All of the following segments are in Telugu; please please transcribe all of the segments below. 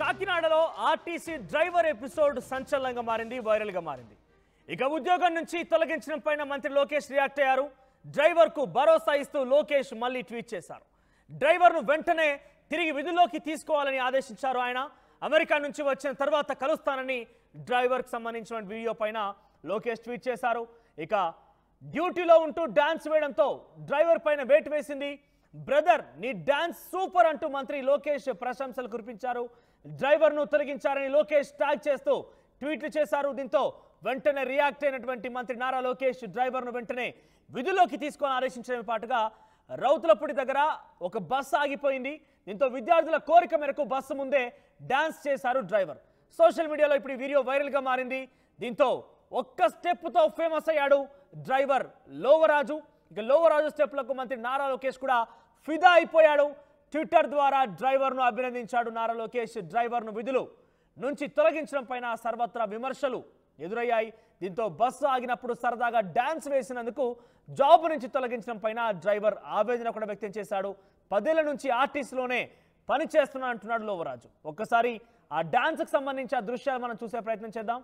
కాకినాడలో ఆర్టీసీ డ్రైవర్ ఎపిసోడ్ సంచలనంగా మారింది వైరల్గా మారింది ఇక ఉద్యోగం నుంచి తొలగించడం పైన మంత్రి లోకేష్ రియాక్ట్ అయ్యారు డ్రైవర్కు భరోసా ఇస్తూ లోకేష్ మళ్ళీ ట్వీట్ చేశారు డ్రైవర్ను వెంటనే తిరిగి విధుల్లోకి తీసుకోవాలని ఆదేశించారు ఆయన అమెరికా నుంచి వచ్చిన తర్వాత కలుస్తానని డ్రైవర్కి సంబంధించిన వీడియో పైన లోకేష్ ట్వీట్ చేశారు ఇక డ్యూటీలో ఉంటూ డాన్స్ వేయడంతో డ్రైవర్ పైన వేటు వేసింది బ్రదర్ నీ డాన్స్ సూపర్ అంటూ మంత్రి లోకేష్ ప్రశంసలు కురిపించారు డ్రైవర్ను తొలగించారని లోకేష్ ట్యాగ్ చేస్తూ ట్వీట్లు చేశారు దీంతో వెంటనే రియాక్ట్ అయినటువంటి మంత్రి నారా లోకేష్ డ్రైవర్ను వెంటనే విధుల్లోకి తీసుకొని ఆదేశించడమే పాటుగా రౌతులపూడి దగ్గర ఒక బస్సు ఆగిపోయింది దీంతో విద్యార్థుల కోరిక మేరకు బస్సు ముందే డాన్స్ చేశారు డ్రైవర్ సోషల్ మీడియాలో ఇప్పుడు ఈ వీడియో వైరల్గా మారింది దీంతో ఒక్క స్టెప్తో ఫేమస్ అయ్యాడు డ్రైవర్ లోవరాజు ఇక లోవరాజు స్టెప్లకు మంత్రి నారా లోకేష్ కూడా ఫిదా అయిపోయాడు ట్విట్టర్ ద్వారా డ్రైవర్ను అభినందించాడు నారా లోకేష్ డ్రైవర్ను విధులు నుంచి తొలగించడం పైన సర్వత్రా విమర్శలు ఎదురయ్యాయి దీంతో బస్సు ఆగినప్పుడు సరదాగా డాన్స్ వేసినందుకు జాబ్ నుంచి తొలగించడం పైన డ్రైవర్ ఆవేదన కూడా వ్యక్తం చేశాడు పదేళ్ల నుంచి ఆర్టీసీలోనే పని చేస్తున్నా అంటున్నాడు లోవరాజు ఒక్కసారి ఆ డాన్స్కి సంబంధించి ఆ దృశ్యాలు మనం చూసే ప్రయత్నం చేద్దాం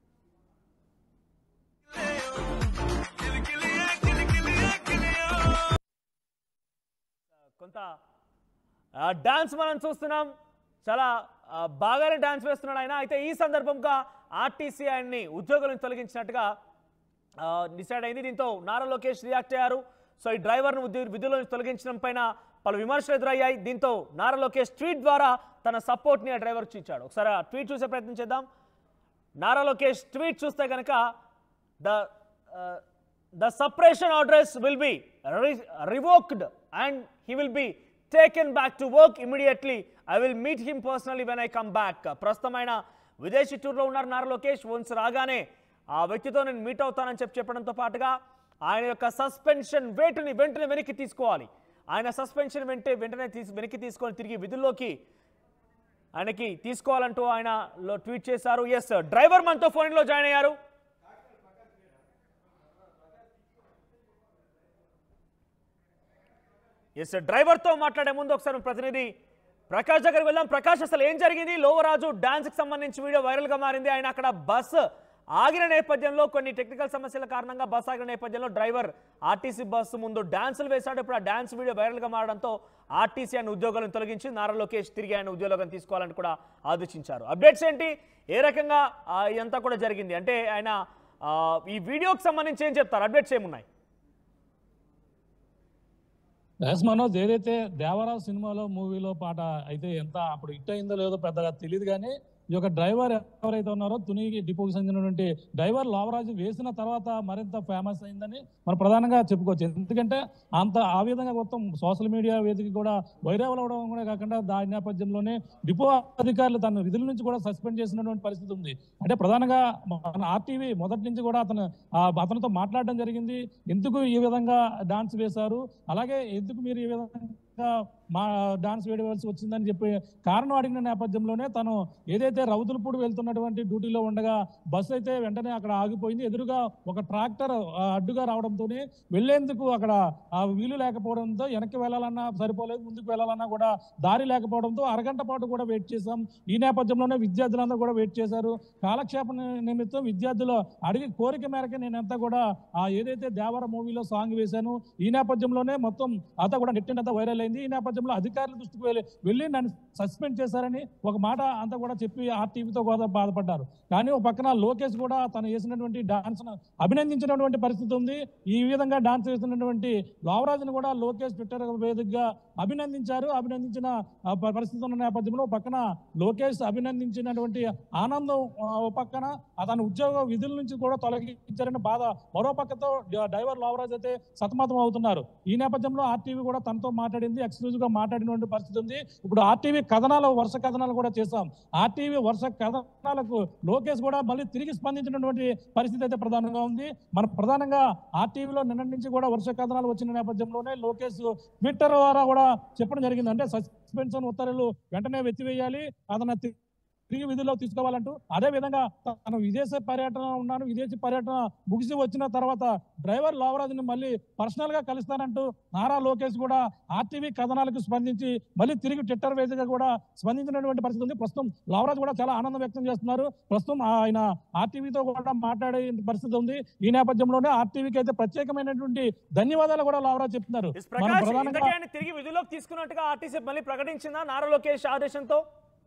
కొంత డాన్స్ మనం చూస్తున్నాం చాలా ఆ, బాగానే డాన్స్ వేస్తున్నాడు ఆయన అయితే ఈ సందర్భంగా ఆర్టీసీ ఆయన్ని ఉద్యోగుల నుంచి తొలగించినట్టుగా డిసైడ్ అయింది దీంతో నారా లోకేష్ రియాక్ట్ అయ్యారు సో ఈ డ్రైవర్ను ఉద్యోగి విధుల నుంచి తొలగించడం పైన పలు విమర్శలు ఎదురయ్యాయి దీంతో నారా లోకేష్ ట్వీట్ ద్వారా తన సపోర్ట్ని ఆ డ్రైవర్కి ఇచ్చాడు ఒకసారి ఆ ట్వీట్ చూసే ప్రయత్నం చేద్దాం నారా లోకేష్ ట్వీట్ చూస్తే కనుక the the separation orders will be revoked and he will be taken back to work immediately I will meet him personally when I come back ప్రస్తుతం ఆయన విదేశీ టూర్లో ఉన్నారు నారా లోకేష్ వన్స్ రాగానే ఆ వ్యక్తితో నేను మీట్ అవుతానని చెప్పి చెప్పడంతో పాటుగా ఆయన యొక్క సస్పెన్షన్ వేటుని వెంటనే వెనక్కి తీసుకోవాలి ఆయన సస్పెన్షన్ వెంటే వెంటనే తీసి వెనక్కి తీసుకొని తిరిగి విధుల్లోకి ఆయనకి తీసుకోవాలంటూ ఆయన లో ట్వీట్ చేశారు ఎస్ డ్రైవర్ మనతో ఫోన్లో జాయిన్ అయ్యారు ఎస్ డ్రైవర్తో మాట్లాడే ముందు ఒకసారి ప్రతినిధి ప్రకాష్ దగ్గరికి వెళ్దాం ప్రకాష్ అసలు ఏం జరిగింది లోవరాజు డాన్స్కి సంబంధించి వీడియో వైరల్గా మారింది ఆయన అక్కడ బస్సు ఆగిన నేపథ్యంలో కొన్ని టెక్నికల్ సమస్యల కారణంగా బస్సు ఆగిన నేపథ్యంలో డ్రైవర్ ఆర్టీసీ బస్సు ముందు డాన్సులు వేశాడు ఇప్పుడు ఆ డాన్స్ వీడియో వైరల్గా మారడంతో ఆర్టీసీ ఆయన ఉద్యోగాలను తొలగించి నారా లోకేష్ తిరిగి ఆయన ఉద్యోగం తీసుకోవాలని కూడా ఆదేశించారు అప్డేట్స్ ఏంటి ఏ రకంగా ఆ, ఇదంతా కూడా జరిగింది అంటే ఆయన ఆ, ఈ వీడియోకి సంబంధించి ఏం చెప్తారు అప్డేట్స్ ఏమున్నాయి ఎస్ మనోజ్ ఏదైతే దేవరావు సినిమాలో మూవీలో పాట అయితే ఎంత అప్పుడు హిట్ అయిందో లేదో పెద్దగా తెలియదు కానీ ఈ యొక్క డ్రైవర్ ఎవరైతే ఉన్నారో తునికి డిపోకి చెందినటువంటి డ్రైవర్ లోవరాజు వేసిన తర్వాత మరింత ఫేమస్ అయిందని మనం ప్రధానంగా చెప్పుకోవచ్చు ఎందుకంటే అంత ఆ విధంగా మొత్తం సోషల్ మీడియా వేదిక కూడా వైరల్ అవడం కూడా కాకుండా దాని నేపథ్యంలోనే డిపో అధికారులు తన విధుల నుంచి కూడా సస్పెండ్ చేసినటువంటి పరిస్థితి ఉంది అంటే ప్రధానంగా మన ఆర్టీవీ మొదటి నుంచి కూడా అతను ఆ అతనితో మాట్లాడడం జరిగింది ఎందుకు ఈ విధంగా డాన్స్ వేశారు అలాగే ఎందుకు మీరు ఈ విధంగా మా డాన్స్ వేయవలసి వచ్చిందని చెప్పి కారణం అడిగిన నేపథ్యంలోనే తను ఏదైతే రౌతులపూడి వెళ్తున్నటువంటి డ్యూటీలో ఉండగా బస్సు అయితే వెంటనే అక్కడ ఆగిపోయింది ఎదురుగా ఒక ట్రాక్టర్ ఆ, అడ్డుగా రావడంతోనే వెళ్లేందుకు అక్కడ ఆ వీలు లేకపోవడంతో వెనక్కి వెళ్ళాలన్నా సరిపోలేదు ముందుకు వెళ్ళాలన్నా కూడా దారి లేకపోవడంతో అరగంట పాటు కూడా వెయిట్ చేశాం ఈ నేపథ్యంలోనే విద్యార్థులందరూ కూడా వెయిట్ చేశారు కాలక్షేప ని- నిమిత్తం విద్యార్థులు అడిగి కోరిక మేరకు నేనంతా కూడా ఆ ఏదైతే దేవర మూవీలో సాంగ్ వేశాను ఈ నేపథ్యంలోనే మొత్తం అంతా కూడా నెట్ అంతా వైరల్ అయింది ఈ నేపథ్యంలో అధికారుల దృష్టికి వెళ్ళి వెళ్ళి నన్ను సస్పెండ్ చేశారని ఒక మాట అంతా కూడా చెప్పి ఆ టీవీతో కూడా బాధపడ్డారు కానీ ఒక పక్కన లోకేష్ కూడా తను వేసినటువంటి డాన్స్ అభినందించినటువంటి పరిస్థితి ఉంది ఈ విధంగా డాన్స్ వేసినటువంటి లోవరాజును కూడా లోకేష్ ట్విట్టర్ వేదికగా అభినందించారు అభినందించిన ఆ, ప- పరిస్థితి ఉన్న నేపథ్యంలో ఒక పక్కన లోకేష్ అభినందించినటువంటి ఆనందం ఆ, ఒక పక్కన అతని ఉద్యోగ విధుల నుంచి కూడా తొలగించారని బాధ మరో పక్కతో డ- డ్రైవర్ లోవరాజ్ అయితే సతమతం అవుతున్నారు ఈ నేపథ్యంలో ఆర్టీవీ కూడా తనతో మాట్లాడింది ఎక్స్క్లూజివ్ గా మాట్లాడినటువంటి పరిస్థితి ఉంది ఇప్పుడు ఆర్టీవీ కథనాలు వరుస కథనాలు కూడా చేశాం ఆర్టీవీ వరుస కథనాలకు లోకేష్ కూడా మళ్ళీ తిరిగి స్పందించినటువంటి పరిస్థితి అయితే ప్రధానంగా ఉంది మన ప్రధానంగా ఆర్టీవీలో నిన్నటి నుంచి కూడా వరుస కథనాలు వచ్చిన నేపథ్యంలోనే లోకేష్ ట్విట్టర్ ద్వారా కూడా చెప్పడం జరిగింది అంటే సస్పెన్షన్ ఉత్తర్వులు వెంటనే వెత్తివేయాలి అతను తి- తిరిగి విధుల్లో తీసుకోవాలంటూ అదే విధంగా తను విదేశ పర్యటన ఉన్నాను విదేశీ పర్యటన ముగిసి వచ్చిన తర్వాత డ్రైవర్ లోవరాజుని మళ్ళీ పర్సనల్ గా కలుస్తానంటూ నారా లోకేష్ కూడా ఆర్టీవీ కథనాలకు స్పందించి మళ్ళీ తిరిగి ట్విట్టర్ వేదికగా కూడా స్పందించినటువంటి పరిస్థితి ఉంది ప్రస్తుతం లావరాజు కూడా చాలా ఆనందం వ్యక్తం చేస్తున్నారు ప్రస్తుతం ఆయన ఆర్టీవీతో కూడా మాట్లాడే పరిస్థితి ఉంది ఈ నేపథ్యంలోనే ఆర్టీవీకి అయితే ప్రత్యేకమైనటువంటి ధన్యవాదాలు కూడా లావరాజు చెప్తున్నారు ఎస్ మనం ప్రకాష్ ప్రధానంగా ఇంతకీ ఆయన తిరిగి విధుల్లోకి తీసుకున్నట్టుగా ఆర్టీసీ మళ్ళీ ప్రకటించిందా నారా లోకేష్ ఆదేశంతో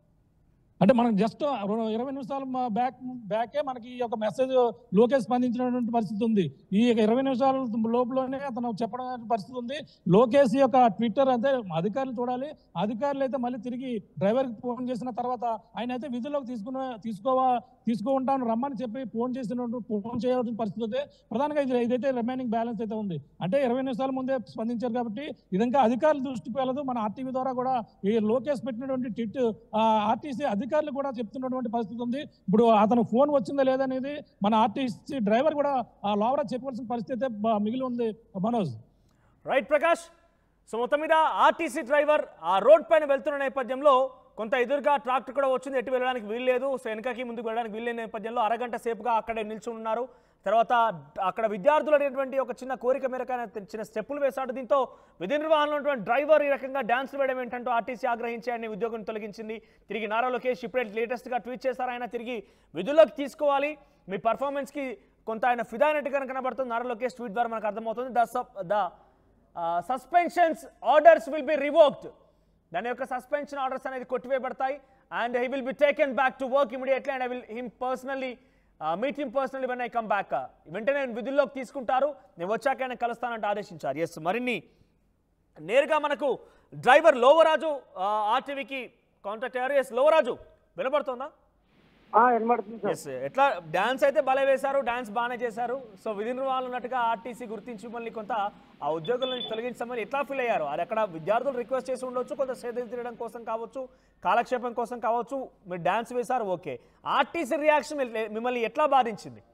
అంటే మనం జస్ట్ ఇరవై నిమిషాల మ- బ్యాక్ బ్యాకే మనకి ఈ యొక్క మెసేజ్ లోకేష్ స్పందించినటువంటి పరిస్థితి ఉంది ఈ యొక్క ఇరవై నిమిషాల లోపలనే అతను చెప్పడం అనే పరిస్థితి ఉంది లోకేష్ యొక్క ట్విట్టర్ అంటే అధికారులు చూడాలి అధికారులు అయితే మళ్ళీ తిరిగి డ్రైవర్కి ఫోన్ చేసిన తర్వాత ఆయన అయితే విధుల్లోకి తీసుకున్న తీసుకోవా తీసుకుంటాను రమ్మని చెప్పి ఫోన్ చేసినట్టు ఫోన్ చేయాల్సిన పరిస్థితి ఉంది ప్రధానంగా ఇది ఇదైతే రిమైనింగ్ బ్యాలెన్స్ అయితే ఉంది అంటే ఇరవై నిమిషాల ముందే స్పందించారు కాబట్టి ఇది ఇంకా అధికారుల దృష్టికి వెళ్ళదు మన ఆర్టీవీ ద్వారా కూడా ఈ లోకేష్ పెట్టినటువంటి ట్విట్ ఆర్టీసీ అధికారులు కూడా చెప్తున్నటువంటి పరిస్థితి ఉంది ఇప్పుడు అతను ఫోన్ వచ్చిందా లేదనేది మన ఆర్టీసీ డ్రైవర్ కూడా ఆ లోవరా చెప్పవలసిన పరిస్థితి అయితే బ- మిగిలి ఉంది మనోజ్ రైట్ ప్రకాష్ సో మొత్తం మీద ఆర్టీసీ డ్రైవర్ ఆ రోడ్ పైన వెళ్తున్న నేపథ్యంలో కొంత ఎదురుగా ట్రాక్టర్ కూడా వచ్చింది ఎటు వెళ్ళడానికి వీల్లేదు సో వెనకకి ముందుకు వెళ్ళడానికి వీల్లేని నేపథ్యంలో అరగంట సేపుగా అక్కడే నిల్చుని ఉన్నారు తర్వాత అక్కడ విద్యార్థులు అనేటువంటి ఒక చిన్న కోరిక మేరకు ఆయన చిన్న స్టెప్పులు వేశాడు దీంతో విధి నిర్వహణలో ఉన్నటువంటి డ్రైవర్ ఈ రకంగా డాన్స్ వేయడం ఏంటంటూ ఆర్టీసీ ఆగ్రహించి ఆయన ఉద్యోగం తొలగించింది తిరిగి నారా లోకేష్ ఇప్పుడే లేటెస్ట్గా ట్వీట్ చేశారు ఆయన తిరిగి విధుల్లోకి తీసుకోవాలి మీ పర్ఫార్మెన్స్కి కొంత ఆయన ఫిదా అయినట్టుగా కనబడుతుంది నారా లోకేష్ ట్వీట్ ద్వారా మనకు అర్థమవుతుంది the sub the suspensions orders will be revoked దాని యొక్క సస్పెన్షన్ ఆర్డర్స్ అనేది కొట్టివేయబడతాయి and he will be taken back to work immediately and I will him personally meet him personally when I come back వెంటనే నేను విధుల్లోకి తీసుకుంటారు నేను వచ్చాక ఆయన కలుస్తానంటే ఆదేశించారు ఎస్ మరిన్ని నేరుగా మనకు డ్రైవర్ లోవరాజు ఆర్టీవీకి కాంటాక్ట్ అయ్యారు ఎస్ లోవరాజు వినపడుతుందా వినబడుతుంది సార్ ఎస్ ఎట్లా డాన్స్ అయితే భలే వేశారు డాన్స్ బాగానే చేశారు సో విధి నిర్వహణ ఉన్నట్టుగా ఆర్టీసీ గుర్తించి మళ్ళీ కొంత ఆ ఉద్యోగుల నుంచి తొలగించమని ఎట్లా ఫీల్ అయ్యారు అది అక్కడ విద్యార్థులు రిక్వెస్ట్ చేసి ఉండొచ్చు కొంత సేద తీరడం కోసం కావచ్చు కాలక్షేపం కోసం కావచ్చు మీరు డాన్స్ వేశారు ఓకే ఆర్టీసీ రియాక్షన్ మిమ్మల్ని ఎట్లా బాధించింది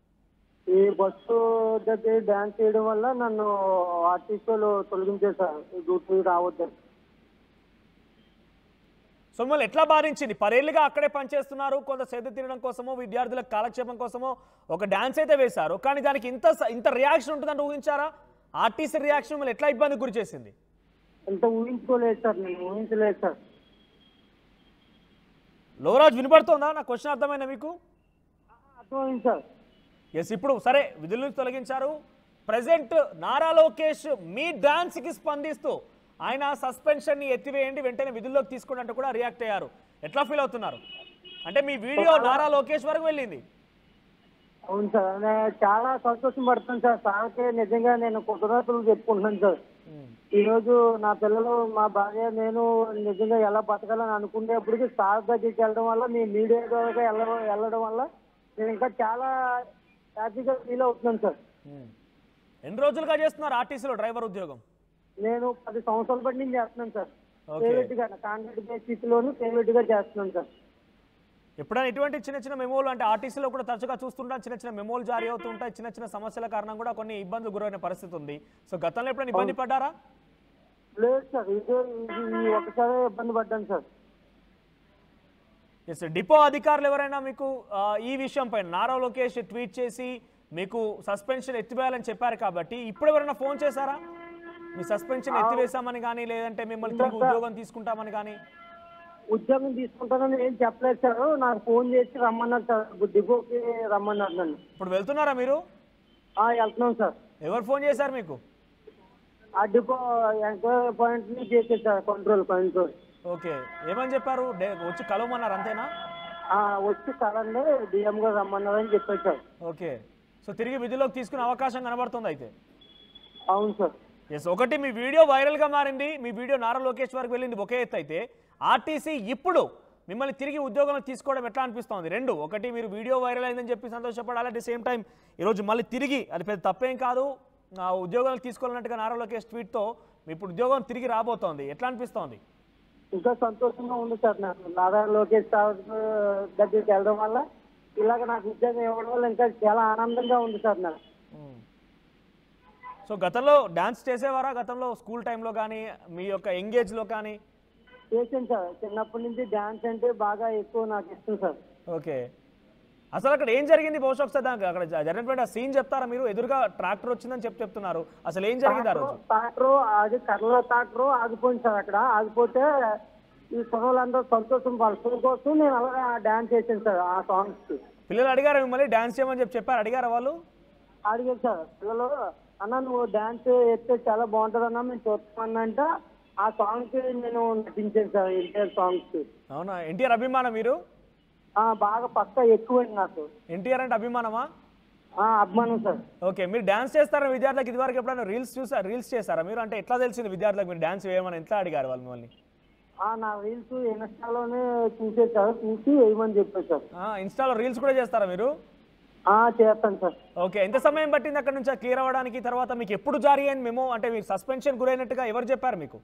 ఈ బస్సు దగ్గర డాన్స్ చేయడం వల్ల నన్ను ఆర్టిస్టులు తొలగించేశారు డ్యూటీ రావద్దని సో మిమ్మల్ని ఎట్లా బాధించింది పదేళ్ళుగా అక్కడే పనిచేస్తున్నారు కొంత సేద తీరడం కోసమో విద్యార్థులకు కాలక్షేపం కోసమో ఒక డాన్స్ అయితే వేశారు కానీ దానికి ఇంత స- ఇంత రియాక్షన్ ఉంటుందని ఊహించారా ఆర్టీసీ రియాక్షన్ మిమ్మల్ని ఎట్లా ఇబ్బంది గురి చేసింది ఎంత ఊహించుకోలేదు సార్ నేను ఊహించలేదు సార్ లోరాజ్ వినపడుతోందా నా క్వశ్చన్ అర్థమైనా మీకు అర్థమైంది సార్ ఎస్ ఇప్పుడు సరే విధుల నుంచి తొలగించారు ప్రజెంట్ నారా లోకేష్ మీ డాన్స్కి స్పందిస్తూ ఆయన సస్పెన్షన్ని ఎత్తివేయండి వెంటనే విధుల్లోకి తీసుకోండి అంటూ కూడా రియాక్ట్ అయ్యారు ఎట్లా ఫీల్ అవుతున్నారు అంటే మీ వీడియో నారా లోకేష్ వరకు వెళ్ళింది అవును సార్ నేను చాలా సంతోషం పడుతున్నాను సార్ సార్కి నిజంగా నేను కృతజ్ఞతలు చెప్పుకుంటున్నాను సార్ ఈ రోజు నా పిల్లలు మా భార్య నేను నిజంగా ఎలా బతకాలని అనుకునేప్పటికీ సార్ దగ్గరికి వెళ్ళడం వల్ల మీ మీడియా ద్వారా వెళ్ళ వెళ్ళడం వల్ల నేను ఇంకా చాలా హ్యాపీగా ఫీల్ అవుతున్నాను సార్ ఎన్ని రోజులుగా చేస్తున్నారు ఆర్టీసీలో డ్రైవర్ ఉద్యోగం నేను పది సంవత్సరాల బట్టి నేను చేస్తున్నాను సార్ Okay. ప్రైవేట్ గా కాంట్రాక్ట్ బేస్ స్థితిలోను ప్రైవేట్ గా చేస్తున్నాను సార్ ఎప్పుడైనా ఇటువంటి చిన్న చిన్న మెమోలు అంటే ఆర్టీసీలో కూడా తరచుగా చూస్తుంటాం చిన్న చిన్న మెమోలు జారీ అవుతుంటాయి చిన్న చిన్న సమస్యల కారణం కూడా కొన్ని ఇబ్బందులు గురైన పరిస్థితి ఉంది సో గతంలో ఎప్పుడైనా ఇబ్బంది పడ్డారా లేదు సార్ ఇదే ఇది ఈ ఒకసారి ఇబ్బంది పడ్డాను సార్ ఎస్ డిపో అధికారులు ఎవరైనా మీకు ఆ, ఈ విషయం పైన నారా లోకేష్ ట్వీట్ చేసి మీకు సస్పెన్షన్ ఎత్తివేయాలని చెప్పారు కాబట్టి ఇప్పుడు ఎవరైనా ఫోన్ చేశారా మీ సస్పెన్షన్ ఎత్తివేశామని కానీ లేదంటే మిమ్మల్ని తిరిగి ఉద్యోగం తీసుకుంటామని కానీ ఉద్యోగం తీసుకుంటానని ఏం చెప్పలేదు సార్ నాకు ఫోన్ చేసి రమ్మన్నారు సార్ డిపోకి రమ్మన్నారు నన్ను ఇప్పుడు వెళ్తున్నారా మీరు ఆ, వెళ్తున్నాం సార్ ఎవరు ఫోన్ చేశారు మీకు ఆ డిపో ఎంక్వైరీ పాయింట్ ని చేసేది సార్ కంట్రోల్ కంట్రోల్ ఓకే ఏమని చెప్పారు డే- వచ్చి కలవమన్నారు అంతేనా ఆ, వచ్చి కలండి డిఎం గారు రమ్మన్నారని చెప్పారు సార్ ఓకే సో తిరిగి విధిలోకి తీసుకునే అవకాశం కనబడుతుంది అయితే అవును సార్ ఎస్ ఒకటి మీ వీడియో వైరల్గా మారింది మీ వీడియో నారా లోకేష్ వరకు వెళ్ళింది ఒకే ఎత్తు అయితే ఆర్టీసీ ఇప్పుడు మిమ్మల్ని తిరిగి ఉద్యోగంలో తీసుకోవడం ఎట్లా అనిపిస్తోంది రెండు ఒకటి మీరు వీడియో వైరల్ అయిందని చెప్పి సంతోషపడాలి అట్ ది సేమ్ టైం ఈరోజు మళ్ళీ తిరిగి అది పెద్ద తప్పేం కాదు ఆ ఉద్యోగాలు తీసుకోవాలన్నట్టుగా నారా లోకేష్ ట్వీట్తో మీ ఇప్పుడు ఉద్యోగం తిరిగి రాబోతోంది ఎట్లా అనిపిస్తోంది ఇంకా సంతోషంగా ఉంది సార్ నాకు నారాయణ లోకేష్ సార్ దగ్గరికి వెళ్ళడం వల్ల ఇలాగ నాకు ఉద్యోగం ఇవ్వడం వల్ల ఇంకా చాలా ఆనందంగా ఉంది సార్ నాకు సో గతంలో డాన్స్ చేసేవారా గతంలో స్కూల్ టైంలో కానీ మీ యొక్క ఎంగేజ్లో కానీ చేసాను సార్ చిన్నప్పటి నుంచి డాన్స్ అంటే బాగా ఎక్కువ నాకు ఇష్టం సార్ ఓకే అసలు అక్కడ ఏం జరిగింది బహుశా ఒకసారి దానికి అక్కడ జ- జరిగినటువంటి ఆ సీన్ చెప్తారా మీరు ఎదురుగా ట్రాక్టర్ వచ్చిందని చెప్పి చెప్తున్నారు అసలు ఏం జరిగింది ఆ రోజు ట్రాక్టర్ అది కర్రలో ట్రాక్టర్ ఆగిపోయింది సార్ అక్కడ ఆగిపోతే ఈ కుర్రోళ్ళందరూ సంతోషం వాళ్ళ షో కోసం నేను అలాగా డాన్స్ చేశాను సార్ ఆ సాంగ్స్ కి పిల్లలు అడిగారా మిమ్మల్ని డాన్స్ చేయమని చెప్పి చెప్పారు అడిగారా వాళ్ళు అడిగారు సార్ పిల్లలు అన్న నువ్వు డాన్స్ వేస్తే చాలా బాగుంటుంది అన్న మేము చూస్తామన్నంట ఆ సాంగ్ కి నేను నటించాను సార్ ఎన్టీఆర్ సాంగ్స్ కి అవునా ఎన్టీఆర్ అభిమానం మీరు ఆ, బాగా పక్క ఎక్కువైంది నాకు ఎన్టీఆర్ అంటే అభిమానమా ఆ, అభిమానం సార్ ఓకే మీరు డాన్స్ చేస్తారా విద్యార్థులకు ఇదివరకు ఎప్పుడైనా రీల్స్ చూసారా రీల్స్ చేస్తారా మీరు అంటే ఎట్లా తెలిసింది విద్యార్థులకు మీరు డాన్స్ వేయమని ఎట్లా అడిగారు వాళ్ళు మిమ్మల్ని ఆ, నా రీల్స్ ఇన్స్టాలోనే చూసేది సార్ చూసి వేయమని చెప్పారు సార్ ఆ, ఇన్స్టాలో రీల్స్ కూడా చేస్తారా మీరు ఆ, చేస్తాను సార్ ఓకే ఎంత సమయం పట్టింది అక్కడ నుంచి క్లియర్ అవ్వడానికి తర్వాత మీకు ఎప్పుడు జారీ అయింది మేము అంటే మీరు సస్పెన్షన్ గురైనట్టుగా ఎవరు చెప్పారు మీకు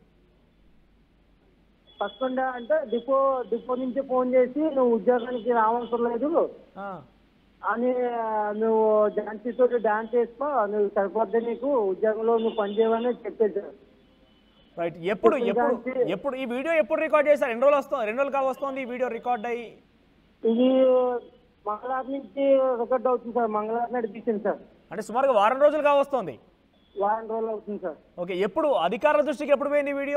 సస్పెండ్ అంటే డిపో డిపో నుంచి ఫోన్ చేసి నువ్వు ఉద్యోగానికి రావసరం లేదు ఆ, అని ఆ, నువ్వు ఝాన్సీతో డాన్స్ చేసుకో నువ్వు సరిపోద్ది నీకు ఉద్యోగంలో నువ్వు పని చేయమని చెప్పేది సార్ రైట్ ఎప్పుడు ఇప్పుడు ఎప్పుడు దానికి- ఎప్పుడు ఈ వీడియో ఎప్పుడు రికార్డ్ చేశారు ఎన్ని రోజులు వస్తుంది రెండు రోజులు కా వస్తుంది ఈ వీడియో రికార్డ్ అయ్యి ఇది మంగళవారం నుంచి రికార్డ్ అవుతుంది సార్ మంగళవారం నాడు తీసింది సార్ అంటే సుమారుగా వారం రోజులుగా వస్తుంది వారం రోజులు అవుతుంది సార్ ఓకే ఎప్పుడు అధికారుల దృష్టికి ఎప్పుడు పోయింది ఈ వీడియో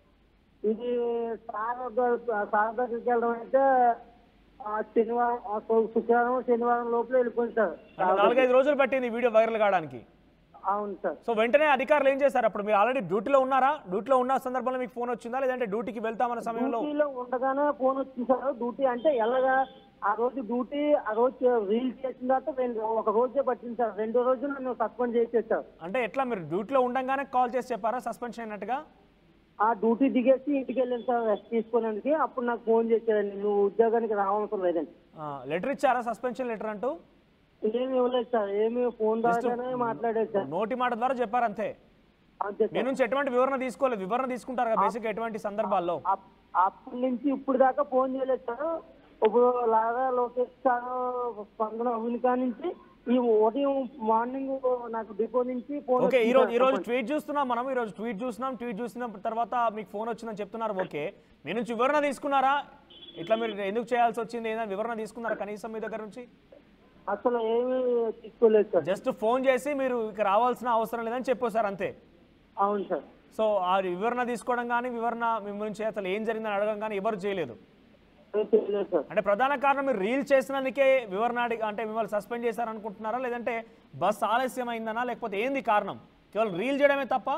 ఇది సార్ దగ్గర- సార్ దగ్గరికి వెళ్ళడం అయితే ఆ, శనివారం ఆ, శు- శుక్రవారం శనివారం లోపల వెళ్ళిపోయింది సార్ అంటే నాలుగైదు రోజులు పట్టింది ఈ వీడియో వైరల్ కావడానికి అవును సార్ సో వెంటనే అధికారులు ఏం చేశారు అప్పుడు మీరు ఆల్రెడీ డ్యూటీలో ఉన్నారా డ్యూటీలో ఉన్న సందర్భంలో మీకు ఫోన్ వచ్చిందా లేదంటే డ్యూటీకి వెళ్తామన్న సమయంలో డ్యూటీలో ఉండగానే ఫోన్ వచ్చింది సార్ డ్యూటీ అంటే ఎలాగా ఆ రోజు డ్యూటీ ఆ రోజు రీల్ చేసిన తర్వాత రెండు ఒక రోజే పట్టింది సార్ రెండు రోజులు నన్ను సస్పెండ్ చేసేది సార్ అంటే ఎట్లా మీరు డ్యూటీలో ఉండంగానే కాల్ చేసి చెప్పారా సస్పెన్షన్ అయినట్టుగా ఆ డ్యూటీ దిగేసి ఇంటికి వెళ్ళాను సార్ రెస్ట్ తీసుకోవడానికి అప్పుడు నాకు ఫోన్ చేశారండి నువ్వు ఉద్యోగానికి రావసరం లేదండి లెటర్ ఇచ్చారా సస్పెన్షన్ లెటర్ అంటూ ఏమి ఇవ్వలేదు సార్ ఏమి ఫోన్ ద్వారానే మాట్లాడేది సార్ నోటి మాట ద్వారా చెప్పారు అంతే అంతే మీ సార్ నుంచి ఎటువంటి వివరణ తీసుకోలేదు వివరణ తీసుకుంటారు కదా బేసిక్ ఎటువంటి సందర్భాల్లో అప్- అప్పటి నుంచి ఇప్పుడు దాకా ఫోన్ చేయలేదు సార్ ఇప్పుడు లాగా లోకేష్ సార్ స్పందన అవిని కాడ నుంచి ఈ ఉదయం మార్నింగ్ నాకు డిపో నుంచి ఫోన్ ఓకే ఈ వచ్చింది రోజు ఈ రోజు సార్. ట్వీట్ చూస్తున్నాం మనం ఈ రోజు ట్వీట్ చూస్తున్నాం ట్వీట్ చూసిన తర్వాత మీకు ఫోన్ వచ్చిందని చెప్తున్నారు ఓకే మీ నుంచి వివరణ తీసుకున్నారా ఇట్లా మీరు ఎందుకు చేయాల్సి వచ్చింది ఏదైనా వివరణ తీసుకున్నారా కనీసం మీ దగ్గర నుంచి అసలు ఏమీ తీసుకోలేదు సార్ జస్ట్ ఫోన్ చేసి మీరు ఇక రావాల్సిన అవసరం లేదని చెప్పేశారు అంతే అవును సార్ సో ఆ వివరణ తీసుకోవడం కానీ వివరణ మిమ్మల్ని నుంచి అసలు ఏం జరిగిందని అడగడం కానీ ఎవరు చేయలేదు ఏం చేయలేదు సార్ అంటే ప్రధాన కారణం మీరు రీల్ చేసినందుకే వివరణ అడిగి అంటే మిమ్మల్ని సస్పెండ్ చేశారనుకుంటున్నారా లేదంటే బస్ ఆలస్యం అయిందనా లేకపోతే ఏంది కారణం కేవలం రీల్ చేయడమే తప్ప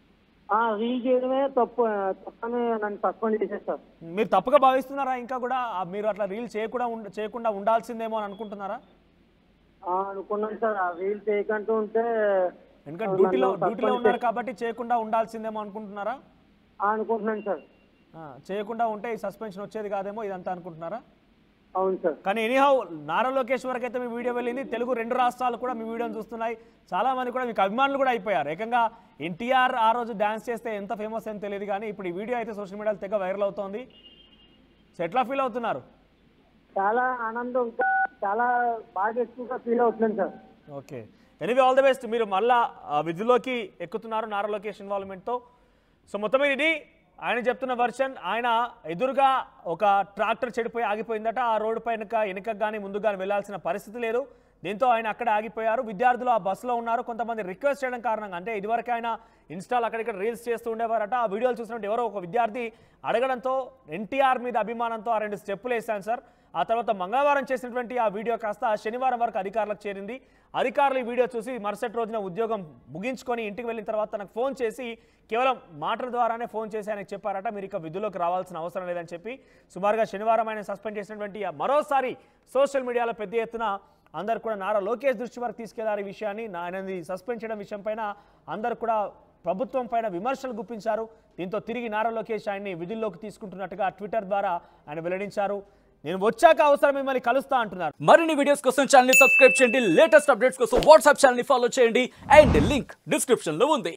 ఆ రీల్ చేయడమే తప్పు తప్పని నన్ను సస్పెండ్ చేసేది సార్ మీరు తప్పుగా భావిస్తున్నారా ఇంకా కూడా ఆ మీరు అట్లా రీల్ చేయకుండా ఉండ- చేయకుండా ఉండాల్సిందేమో అని అనుకుంటున్నారా ఆ, అనుకున్నాను సార్ ఆ రీల్ చేయకంటూ ఉంటే ఎందుకంటే నన్ను డ్యూటీలో suspend డ్యూటీలో ఉన్నారు కాబట్టి చేయకుండా ఉండాల్సిందేమో అనుకుంటున్నారా ఆ, అనుకుంటున్నాను సార్ ఆ, చేయకుండా ఉంటే ఈ సస్పెన్షన్ వచ్చేది కాదేమో ఇదంతా అనుకుంటున్నారా అవును సార్ కానీ ఎనీహౌ నారా లోకేష్ వరకు అయితే మీ వీడియో వెళ్ళింది తెలుగు రెండు రాష్ట్రాలు కూడా మీ వీడియోని చూస్తున్నాయి చాలా మంది కూడా మీకు అభిమానులు కూడా అయిపోయారు ఏకంగా ఎన్టీఆర్ ఆ రోజు డ్యాన్స్ చేస్తే ఎంత ఫేమస్ అని తెలియదు కానీ ఇప్పుడు ఈ వీడియో అయితే సోషల్ మీడియాలో తెగ వైరల్ అవుతోంది సో ఎట్లా ఫీల్ అవుతున్నారు చాలా ఆనందం ఇంకా చాలా బాగా ఎక్కువగా ఫీల్ అవుతున్నాను sir okay anyway all the best మీరు మళ్ళా ఆ, విధుల్లోకి ఎక్కుతున్నారు నారా లోకేష్ ఇన్వాల్వ్మెంట్తో సో మొత్తం మీద ఇది ఆయన చెప్తున్న వర్షన్ ఆయన ఎదురుగా ఒక ట్రాక్టర్ చెడిపోయి ఆగిపోయిందట ఆ రోడ్డు పైన వెనుక కానీ ముందుకు కానీ వెళ్ళాల్సిన పరిస్థితి లేదు దీంతో ఆయన అక్కడ ఆగిపోయారు విద్యార్థులు ఆ బస్సులో ఉన్నారు కొంతమంది రిక్వెస్ట్ చేయడం కారణంగా అంటే ఇదివరకు ఆయన ఇన్స్టాల్ అక్కడిక్కడ రీల్స్ చేస్తూ ఉండేవారట ఆ వీడియోలు చూసినట్టు ఎవరో ఒక విద్యార్థి అడగడంతో ఎన్టీఆర్ మీద అభిమానంతో ఆ రెండు స్టెప్పులు వేశాను సార్ ఆ తర్వాత మంగళవారం చేసినటువంటి ఆ వీడియో కాస్త శనివారం వరకు అధికారులకు చేరింది అధికారులు ఈ వీడియో చూసి మరుసటి రోజున ఉద్యోగం ముగించుకొని ఇంటికి వెళ్ళిన తర్వాత నాకు ఫోన్ చేసి కేవలం మాటల ద్వారానే ఫోన్ చేసి ఆయనకు చెప్పారట మీరు ఇక విధుల్లోకి రావాల్సిన అవసరం లేదని చెప్పి సుమారుగా శనివారం ఆయన సస్పెండ్ చేసినటువంటి ఆ మరోసారి సోషల్ మీడియాలో పెద్ద ఎత్తున అందరు కూడా నారా లోకేష్ దృష్టి వరకు తీసుకెళ్లారు ఈ విషయాన్ని నా- ఆయనది సస్పెండ్ చేయడం విషయం పైన అందరు కూడా ప్రభుత్వం పైన విమర్శలు గుప్పించారు దీంతో తిరిగి నారా లోకేష్ ఆయన్ని విధుల్లోకి తీసుకుంటున్నట్టుగా ట్విట్టర్ ద్వారా ఆయన వెల్లడించారు నేను వచ్చాక అవసరం మిమ్మల్ని కలుస్తా అంటున్నారు మరిన్ని వీడియోస్ కోసం ఛానల్ ని సబ్స్క్రైబ్ చేయండి లేటెస్ట్ అప్డేట్స్ కోసం వాట్సాప్ ఛానల్ ని ఫాలో చేయండి అండ్ లింక్ డిస్క్రిప్షన్ లో ఉంది